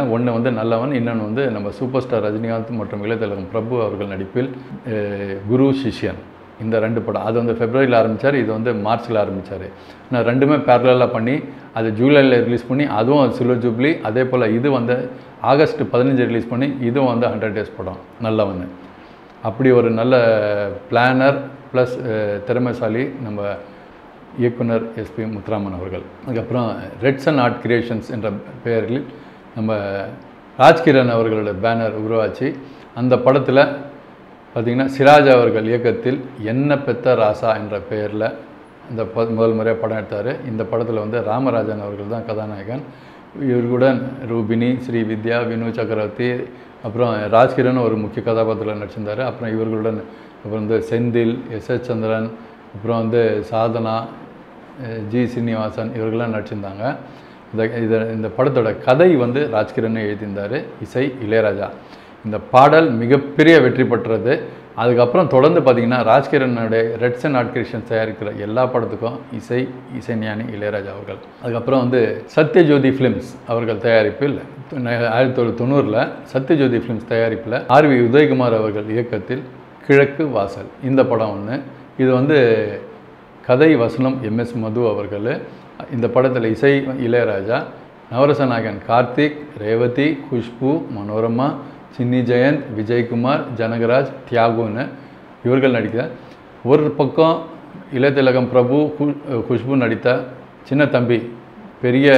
ஒன்று வந்து நல்லவன் இன்னொன்று வந்து நம்ம சூப்பர் ஸ்டார் ரஜினிகாந்த் மற்றும் இளையதலகம் பிரபு அவர்கள் நடிப்பில் அஹ், குரு சிஷ்யன் இந்த ரெண்டு படம் அது வந்து ஃபெப்ரவரியில் ஆரம்பித்தார் இது வந்து மார்ச்சில் ஆரம்பித்தார் நான் ரெண்டுமே பேரலாக பண்ணி அது ஜூலையில் ரிலீஸ் பண்ணி அதுவும் சில்வர் ஜூப்ளி அதே போல் இது வந்து ஆகஸ்ட் பதினஞ்சு ரிலீஸ் பண்ணி இதுவும் வந்து ஹண்ட்ரட் டேஸ் படம் நல்லவன் அப்படி ஒரு நல்ல பிளானர் ப்ளஸ் திறமைசாலி நம்ம இயக்குனர் எஸ்பி முத்துராமன் அவர்கள் அதுக்கப்புறம் ரெட்ஸ் அண்ட் ஆர்ட் கிரியேஷன்ஸ் என்ற பெயரில் நம்ம ராஜ்கிரண் அவர்களோட பேனர் உருவாச்சு அந்த படத்தில் பார்த்திங்கன்னா சிராஜ் அவர்கள் இயக்கத்தில் என்ன பெத்த ராசா என்ற பெயரில் இந்த ப முதல் முறையாக படம் எடுத்தார் இந்த படத்தில் வந்து ராமராஜன் அவர்கள் தான் கதாநாயகன் இவர்களுடன் ரூபினி ஸ்ரீ வித்யா வினு சக்கரவர்த்தி அப்புறம் ராஜ்கிரண் ஒரு முக்கிய கதாபாத்திரத்தில் நடிச்சிருந்தார் அப்புறம் இவர்களுடன் அப்புறம் வந்து செந்தில் எஸ் எஸ் சந்திரன் அப்புறம் வந்து சாதனா அஹ் ஜி சீனிவாசன் இவர்கள்லாம் நடிச்சிருந்தாங்க இந்த இதை இந்த படத்தோட கதை வந்து ராஜ்கிரண் எழுதியிருந்தார் இசை இளையராஜா இந்த பாடல் மிகப்பெரிய வெற்றி பெற்றது அதுக்கப்புறம் தொடர்ந்து பார்த்தீங்கன்னா ராஜ்கிரனுடைய ரெட்ஸ் அண்ட் ஆர்ட் கிரியேஷன்ஸ் தயாரிக்கிற எல்லா படத்துக்கும் இசை இசைஞானி இளையராஜா அவர்கள் அதுக்கப்புறம் வந்து சத்யஜோதி ஃபிலிம்ஸ் அவர்கள் தயாரிப்பில் ஆயிரத்தி தொள்ளாயிரத்தி தொண்ணூறில் சத்யஜோதி ஃபிலிம்ஸ் தயாரிப்பில் ஆர்வி உதயகுமார் அவர்கள் இயக்கத்தில் கிழக்கு வாசல் இந்த படம் ஒன்று இது வந்து கதை வசனம் எம்எஸ் மது அவர்கள் இந்த படத்தில் இசை இளையராஜா நவரசநாயகன் கார்த்திக் ரேவதி குஷ்பு மனோரமா சின்னி ஜெயந்த் விஜயகுமார் ஜனகராஜ் தியாகுன்னு இவர்கள் நடிக்க ஒரு பக்கம் இளையதிலகம் பிரபு கு- குஷ்பு நடித்த சின்ன தம்பி பெரிய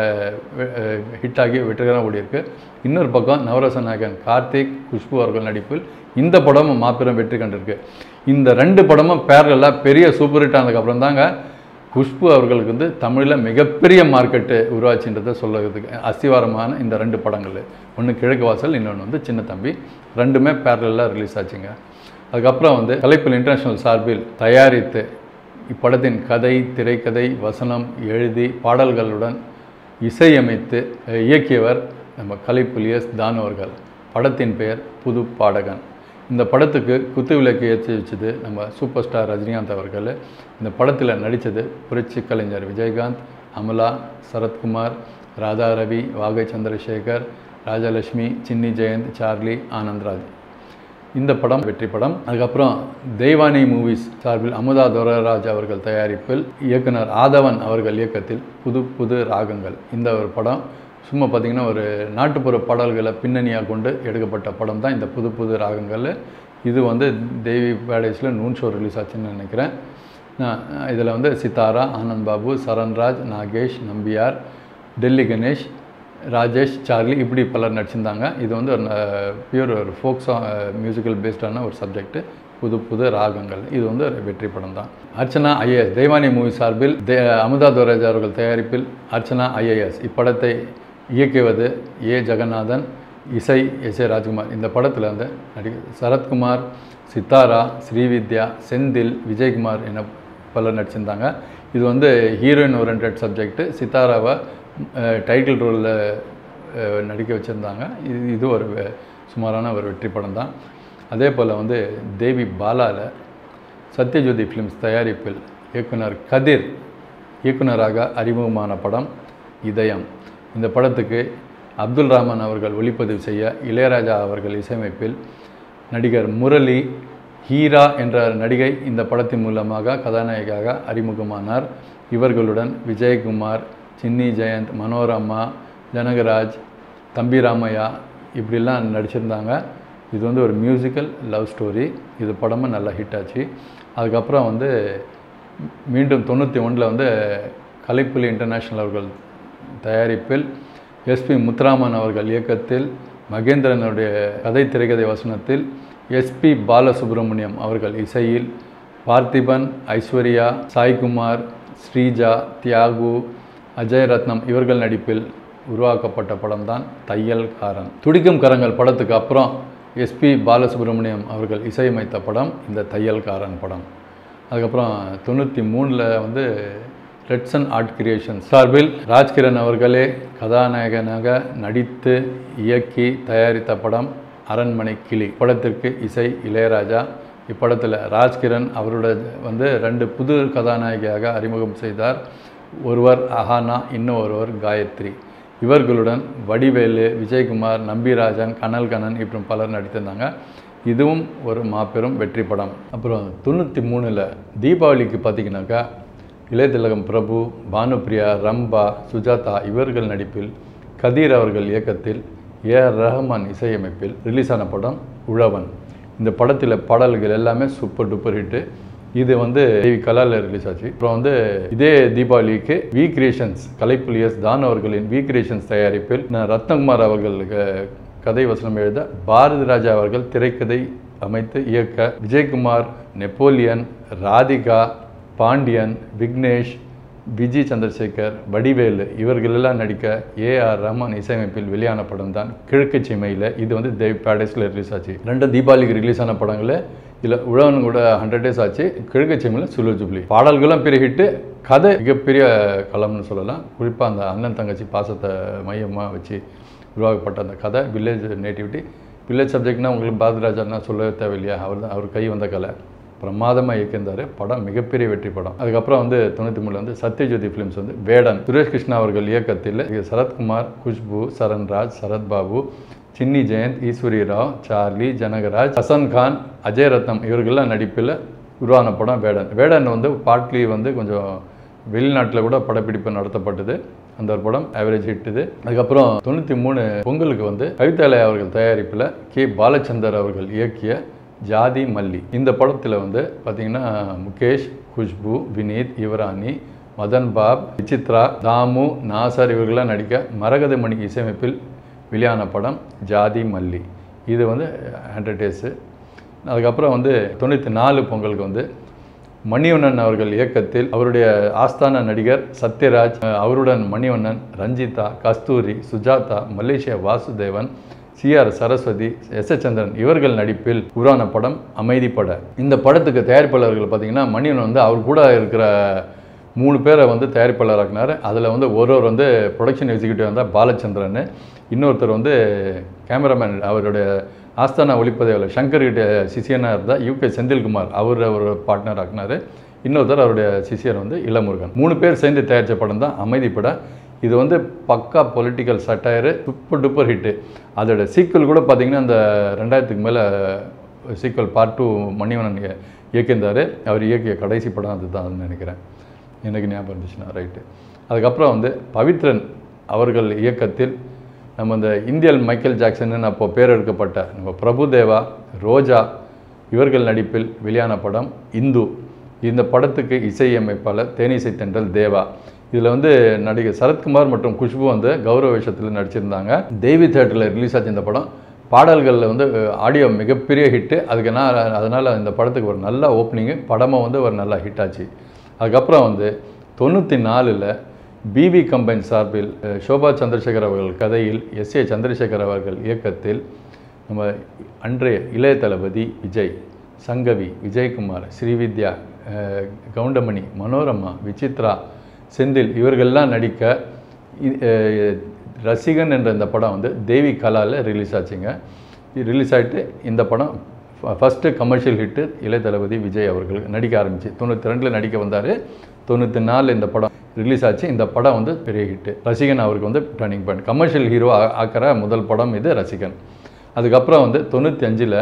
ஹிட் ஆகி வெற்றிகரமாக ஓடியிருக்கு இன்னொரு பக்கம் நவரச நாயகன் கார்த்திக் குஷ்பு அவர்கள் நடிப்பில் இந்த படமும் மாபெரும் வெற்றி கண்டிருக்கு இந்த ரெண்டு படமும் பேரலாக பெரிய சூப்பர் ஹிட் ஆனதுக்கப்புறம் தாங்க குஷ்பு அவர்களுக்கு வந்து தமிழில் மிகப்பெரிய மார்க்கெட்டு உருவாச்சுன்றதை சொல்லுறதுக்கு அஸ்திவாரமான இந்த ரெண்டு படங்கள் ஒன்று கிழக்கு வாசல் இன்னொன்று வந்து சின்ன தம்பி ரெண்டுமே பேரலாக ரிலீஸ் ஆச்சுங்க அதுக்கப்புறம் வந்து கலைப்பில் இன்டர்நேஷனல் சார்பில் தயாரித்து இப்படத்தின் கதை திரைக்கதை வசனம் எழுதி பாடல்களுடன் இசையமைத்து அஹ், இயக்கியவர் நம்ம கலைப்புலி எஸ் தானு அவர்கள் படத்தின் பெயர் புது பாடகன் இந்த படத்துக்கு குத்து விளக்கு ஏற்றி வச்சது நம்ம சூப்பர் ஸ்டார் ரஜினிகாந்த் அவர்கள் இந்த படத்தில் நடித்தது புரட்சி கலைஞர் விஜயகாந்த் அமலா சரத்குமார் ராதா ரவி வாகை சந்திரசேகர் ராஜலட்சுமி சின்னி ஜெயந்த் சார்லி ஆனந்த்ராஜ் இந்த படம் வெற்றி படம் அதுக்கப்புறம் தெய்வானி மூவிஸ் சார்பில் அமுதா துரராஜ் அவர்கள் தயாரிப்பில் இயக்குனர் ஆதவன் அவர்கள் இயக்கத்தில் புது புது ராகங்கள் இந்த ஒரு படம் சும்மா பார்த்திங்கன்னா ஒரு நாட்டுப்புற பாடல்களை பின்னணியாக கொண்டு எடுக்கப்பட்ட படம் தான் இந்த புது புது ராகங்கள் இது வந்து தேவி பேடேஸில் நூன் ஷோ ரிலீஸ் ஆச்சுன்னு நினைக்கிறேன் இதில் வந்து சித்தாரா ஆனந்த் பாபு சரண்ராஜ் நாகேஷ் நம்பியார் டெல்லி கணேஷ் ராஜேஷ் சார்லி இப்படி பலர் நடிச்சிருந்தாங்க இது வந்து ஒரு பியூர் ஒரு ஃபோக் சாங் மியூசிக்கல் பேஸ்டான ஒரு சப்ஜெக்ட் புது புது ராகங்கள் இது வந்து ஒரு வெற்றி படம் தான் அர்ச்சனா ஐஏஎஸ் தெய்வானி மூவி சார்பில் தே அமுதா துவராஜ் அவர்கள் தயாரிப்பில் அர்ச்சனா ஐஏஎஸ் இப்படத்தை இயக்குவது ஏ ஜெகநாதன் இசை எஸ் ஏ ராஜ்குமார் இந்த படத்தில் வந்து நடிகர் சரத்குமார் சித்தாரா ஸ்ரீவித்யா செந்தில் விஜயகுமார் என பலர் நடிச்சிருந்தாங்க இது வந்து ஹீரோயின் ஓரியன்ட் சப்ஜெக்ட் சித்தாராவை டைட்டில் ரோலில் நடிக்க வச்சுருந்தாங்க இது இது ஒரு வெ- சுமாரான ஒரு வெற்றி படம் தான் அதே போல் வந்து தேவி பாலாவில் சத்யஜோதி ஃபிலிம்ஸ் தயாரிப்பில் இயக்குனர் கதிர் இயக்குனராக அறிமுகமான படம் இதயம் இந்த படத்துக்கு அப்துல் ரஹ்மான் அவர்கள் ஒளிப்பதிவு செய்ய இளையராஜா அவர்கள் இசையமைப்பில் நடிகர் முரளி ஹீரா என்ற நடிகை இந்த படத்தின் மூலமாக கதாநாயகியாக அறிமுகமானார் இவர்களுடன் விஜயகுமார் சின்னி ஜெயந்த் மனோரமா ஜனகராஜ் தம்பி ராமையா இப்படிலாம் நடிச்சிருந்தாங்க இது வந்து ஒரு மியூசிக்கல் லவ் ஸ்டோரி இது படமும் நல்லா ஹிட் ஆச்சு அதுக்கப்புறம் வந்து மீண்டும் தொண்ணூற்றி ஒன்றில் வந்து கலைப்புலி இன்டர்நேஷ்னல் அவர்கள் தயாரிப்பில் எஸ்பி முத்துராமன் அவர்கள் இயக்கத்தில் மகேந்திரனுடைய கதை திரைக்கதை வசனத்தில் எஸ்பி பாலசுப்ரமணியம் அவர்கள் இசையில் பார்த்திபன் ஐஸ்வர்யா சாய்குமார் ஸ்ரீஜா தியாகு அஜய் ரத்னம் இவர்கள் நடிப்பில் உருவாக்கப்பட்ட படம்தான் தையல்காரன் துடிக்கும் கரங்கள் படத்துக்கு அப்புறம் எஸ்பி பாலசுப்ரமணியம் அவர்கள் இசையமைத்த படம் இந்த தையல்காரன் படம் அதுக்கப்புறம் தொண்ணூற்றி மூணில் வந்து ரெட்சன் ஆர்ட் கிரியேஷன் சார்பில் ராஜ்கிரண் அவர்களே கதாநாயகனாக நடித்து இயக்கி தயாரித்த படம் அரண்மனை கிளி படத்திற்கு இசை இளையராஜா இப்படத்தில் ராஜ்கிரண் அவரோட வந்து ரெண்டு புது கதாநாயகியாக அறிமுகம் செய்தார் ஒருவர் அஹானா இன்னும் ஒருவர் காயத்ரி இவர்களுடன் வடிவேலு விஜயகுமார் நம்பிராஜன் கனல் கண்ணன் இப்படி பலர் நடித்திருந்தாங்க இதுவும் ஒரு மாபெரும் வெற்றி படம் அப்புறம் தொண்ணூற்றி மூணில் தீபாவளிக்கு பார்த்தீங்கன்னாக்கா இளையதிலகம் பிரபு பானுப்ரியா ரம்பா சுஜாதா இவர்கள் நடிப்பில் கதீர் அவர்கள் இயக்கத்தில் ஏ ஆர் ரஹ்மான் இசையமைப்பில் ரிலீஸ் ஆன படம் உழவன் இந்த படத்தில் பாடல்கள் எல்லாமே சூப்பர் டூப்பர் ஹிட்டு இது வந்து டிவி கலால ரிலீஸ் ஆச்சு அப்புறம் வந்து இதே தீபாவளிக்கு வி கிரியேஷன்ஸ் கலைப்புலியஸ் தான் அவர்களின் வி கிரியேஷன்ஸ் தயாரிப்பில் நான் ரத்னகுமார் அவர்களுக்கு கதை வசனம் எழுத பாரதி ராஜா அவர்கள் திரைக்கதை அமைத்து இயக்க விஜயகுமார் நெப்போலியன் ராதிகா பாண்டியன் விக்னேஷ் விஜி சந்திரசேகர் வடிவேலு இவர்களெல்லாம் நடிக்க ஏ ஆர் ரஹ்மான் இசையமைப்பில் வெளியான படம் தான் கிழக்கு சீமையில் இது வந்து தேவ் பேடேஸில் ரிலீஸ் ஆச்சு ரெண்டு தீபாவளிக்கு ரிலீஸ் ஆன படங்களில் இதில் உழவன் கூட ஹண்ட்ரட் டேஸ் ஆச்சு கிழக்கு சீமையில் சுலு ஜுப்ளி பாடல்களும் பெரிய ஹிட்டு கதை மிகப்பெரிய களம்னு சொல்லலாம் குறிப்பாக அந்த அண்ணன் தங்கச்சி பாசத்தை மையமாக வச்சு உருவாக்கப்பட்ட அந்த கதை வில்லேஜ் நேட்டிவிட்டி வில்லேஜ் சப்ஜெக்ட்னா உங்களுக்கு பாரதிராஜான்னா சொல்லவே தேவையில்லையா அவர் தான் அவர் கை வந்த கலை பிரமாதமாக இயக்கியிருந்தார் படம் மிகப்பெரிய வெற்றி படம் அதுக்கப்புறம் வந்து தொண்ணூற்றி மூணில் வந்து சத்யஜோதி ஃபிலிம்ஸ் வந்து வேடன் சுரேஷ் கிருஷ்ணா அவர்கள் இயக்கத்தில் இது சரத்குமார் குஷ்பு சரண்ராஜ் சரத்பாபு சின்னி ஜெயந்த் ஈஸ்வரி ராவ் சார்லி ஜனகராஜ் ஹசன் கான் அஜய் ரத்னம் இவர்கள்லாம் நடிப்பில் உருவான படம் வேடன் வேடன் வந்து பார்ட்லி வந்து கொஞ்சம் வெளிநாட்டில் கூட படப்பிடிப்பு நடத்தப்பட்டது அந்த ஒரு படம் ஆவரேஜ் ஹிட் இது அதுக்கப்புறம் தொண்ணூற்றி மூணு பொங்கலுக்கு வந்து கவிதாலயா அவர்கள் தயாரிப்பில் கே பாலச்சந்தர் அவர்கள் இயக்கிய ஜாதி மல்லி இந்த படத்தில் வந்து பார்த்திங்கன்னா முகேஷ் குஷ்பு வினீத் யுவராணி மதன் பாப் விசித்ரா தாமு நாசர் இவர்கள்லாம் நடிக்க மரகதமணி இசையமைப்பில் வெளியான படம் ஜாதி மல்லி இது வந்து ஹண்ட்ரட் டேஸு அதுக்கப்புறம் வந்து தொண்ணூற்றி நாலு பொங்கலுக்கு வந்து மணிவண்ணன் அவர்கள் இயக்கத்தில் அவருடைய ஆஸ்தான நடிகர் சத்யராஜ் அஹ், அவருடன் Manivannan Ranjitha Kasthuri Sujatha Malaysia Vasudevan C R Saraswathi S S Chandran இவர்கள் நடிப்பில் உருவான படம் அமைதி பட இந்த படத்துக்கு தயாரிப்பாளர்கள் பார்த்தீங்கன்னா மணிவண்ணன் வந்து அவர் கூட இருக்கிற மூணு பேரை வந்து தயாரிப்பாளராக்குனார் அதில் வந்து ஒருவர் வந்து ப்ரொடக்ஷன் எக்ஸிக்யூட்டிவ் வந்தால் பாலச்சந்திரன் இன்னொருத்தர் வந்து கேமராமேன் அவருடைய ஆஸ்தானா ஒளிப்பதிவாளர் சங்கர் கிட்ட சிஷியனாக இருந்தால் யூகே செந்தில்குமார் அவர் ஒரு பார்ட்னர் ஆக்குனார் இன்னொருத்தர் அவருடைய சிஷியர் வந்து இளமுருகன் மூணு பேர் சேர்ந்து தயாரித்த படம் தான் அமைதி படம் இது வந்து பக்கா political satire super duper hit அதோட சீக்வல் கூட பார்த்தீங்கன்னா இந்த ரெண்டாயிரத்துக்கு மேலே சீக்வல் பார்ட் டூ மணிவண்ணன் இய- இயக்கியிருந்தார் அவர் இயக்கிய கடைசி படம் அதுதான் நினைக்கிறேன் எனக்கு ஞாபகம் இருந்துச்சுன்னா ரைட்டு அதுக்கப்புறம் வந்து பவித்ரன் அவர்கள் இயக்கத்தில் நம்ம இந்த இந்தியன் மைக்கேல் ஜாக்சன் அப்போ பேர் எடுக்கப்பட்ட நம்ம பிரபுதேவா ரோஜா இவர்கள் நடிப்பில் வெளியான படம் இந்து இந்த படத்துக்கு இசையமைப்பாளர் தேனிசை தென்றல் தேவா இதில் வந்து நடிகர் சரத்குமார் மற்றும் குஷ்பு வந்து கௌரவ வேஷத்தில் நடிச்சிருந்தாங்க தேவி தேட்டரில் ரிலீஸ் ஆச்சு இந்த படம் பாடல்களில் வந்து ஆடியோ மிகப்பெரிய ஹிட்டு அதுக்கு என்ன அதனால் இந்த படத்துக்கு ஒரு நல்ல ஓப்பனிங்கு படமும் வந்து ஒரு நல்ல ஹிட் ஆச்சு அதுக்கப்புறம் வந்து தொண்ணூற்றி நாலில் பிவி கம்பைன் சார்பில் அஹ், சோபா சந்திரசேகர் அவர்கள் கதையில் எஸ் ஏ சந்திரசேகர் அவர்கள் இயக்கத்தில் நம்ம அன்றைய இளைய தளபதி விஜய் சங்கவி விஜயகுமார் ஸ்ரீவித்யா அஹ், கவுண்டமணி மனோரமா விசித்ரா செந்தில் இவர்கள்லாம் நடிக்க இ- அஹ், ரசிகன் என்ற இந்த படம் வந்து தேவி கலாவில் ரிலீஸ் ஆச்சுங்க ரிலீஸ் ஆகிட்டு இந்த படம் ஃபஸ்ட்டு கமர்ஷியல் ஹிட்டு இளைய தளபதி விஜய் அவர்கள் நடிக்க ஆரம்பிச்சு தொண்ணூற்றி ரெண்டில் நடிக்க வந்தார் தொண்ணூற்றி நாலில் இந்த படம் ரிலீஸ் ஆச்சு இந்த படம் வந்து பெரிய ஹிட்டு ரசிகன் அவருக்கு வந்து டர்னிங் பாயிண்ட் கமர்ஷியல் ஹீரோ ஆக்கிற முதல் படம் இது ரசிகன் அதுக்கப்புறம் வந்து தொண்ணூற்றி அஞ்சில்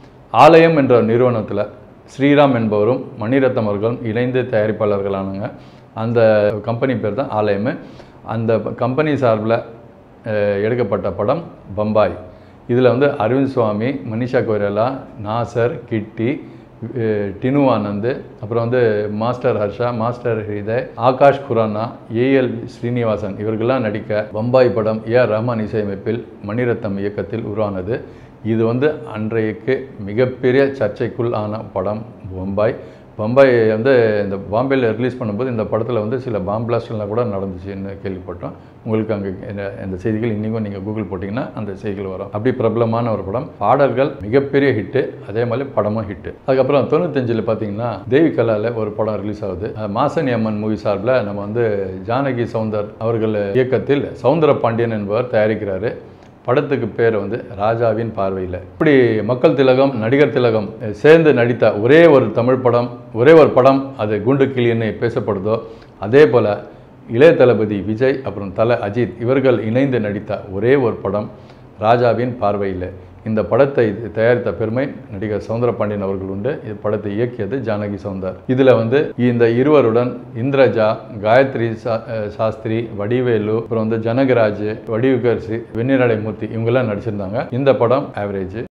ஆலயம் என்ற நிறுவனத்தில் ஸ்ரீராம் என்பவரும் மணிரத்னம் அவர்களும் இணைந்து தயாரிப்பாளர்களானாங்க அந்த கம்பெனி பேர் தான் ஆலயம் அந்த கம்பெனி சார்பில் அஹ், எடுக்கப்பட்ட படம் பம்பாய் இதில் வந்து அரவிந்த் சுவாமி மனிஷா கொய்ரலா நாசர் கிட்டி அஹ், டினு ஆனந்த் அப்புறம் வந்து master Harsha master Hiday Akash Khurana A L Srinivasan இவர்கள்லாம் நடிக்க பம்பாய் படம் ஏ ஆர் ரஹ்மான் இசையமைப்பில் மணிரத்னம் இயக்கத்தில் உருவானது இது வந்து அன்றைக்கு மிகப்பெரிய சர்ச்சைக்குள் ஆன படம் பம்பாய் பம்பாய் வந்து இந்த பாம்பேயில் ரிலீஸ் பண்ணும்போது இந்த படத்தில் வந்து சில பாம் பிளாஸ்ட்லாம் கூட நடந்துச்சுன்னு கேள்விப்பட்டோம் உங்களுக்கு அங்கே இந்த இந்த செய்திகள் இன்றைக்கும் நீங்கள் கூகுள் போட்டிங்கன்னா அந்த செய்திகள் வரும் அப்படி பிரபலமான ஒரு படம் பாடல்கள் மிகப்பெரிய ஹிட்டு அதே மாதிரி படமும் ஹிட்டு அதுக்கப்புறம் தொண்ணூத்தஞ்சில் பார்த்தீங்கன்னா தேவி கலாவில் ஒரு படம் ரிலீஸ் ஆகுது அஹ் மாசனி அம்மன் மூவி சார்பில் நம்ம வந்து ஜானகி சவுந்தர் அவர்கள் இயக்கத்தில் சவுந்தர பாண்டியன் என்பவர் தயாரிக்கிறாரு படத்துக்கு பேர் வந்து ராஜாவின் பார்வையில் இப்படி மக்கள் திலகம் நடிகர் திலகம் அஹ், சேர்ந்து நடித்த ஒரே ஒரு தமிழ் படம் ஒரே ஒரு படம் அது குண்டு கிளின்னு பேசப்படுதோ அதே போல் இளைய தளபதி விஜய் அப்புறம் தல அஜித் இவர்கள் இணைந்து நடித்த ஒரே ஒரு படம் ராஜாவின் பார்வையில் இந்த படத்தை தயாரித்த பெருமை நடிகர் சவுந்தரபாண்டியன் அவர்கள் உண்டு இந்த படத்தை இயக்கியது ஜானகி சவுந்தர் இதில் வந்து இந்த இருவருடன் இந்திரஜா காயத்ரி சா அஹ் சாஸ்திரி வடிவேலு அப்புறம் வந்து ஜனகராஜ் வடிவுகர்சி வெண்ணிரடை மூர்த்தி இவங்கெல்லாம் நடிச்சிருந்தாங்க இந்த படம் ஆவரேஜ்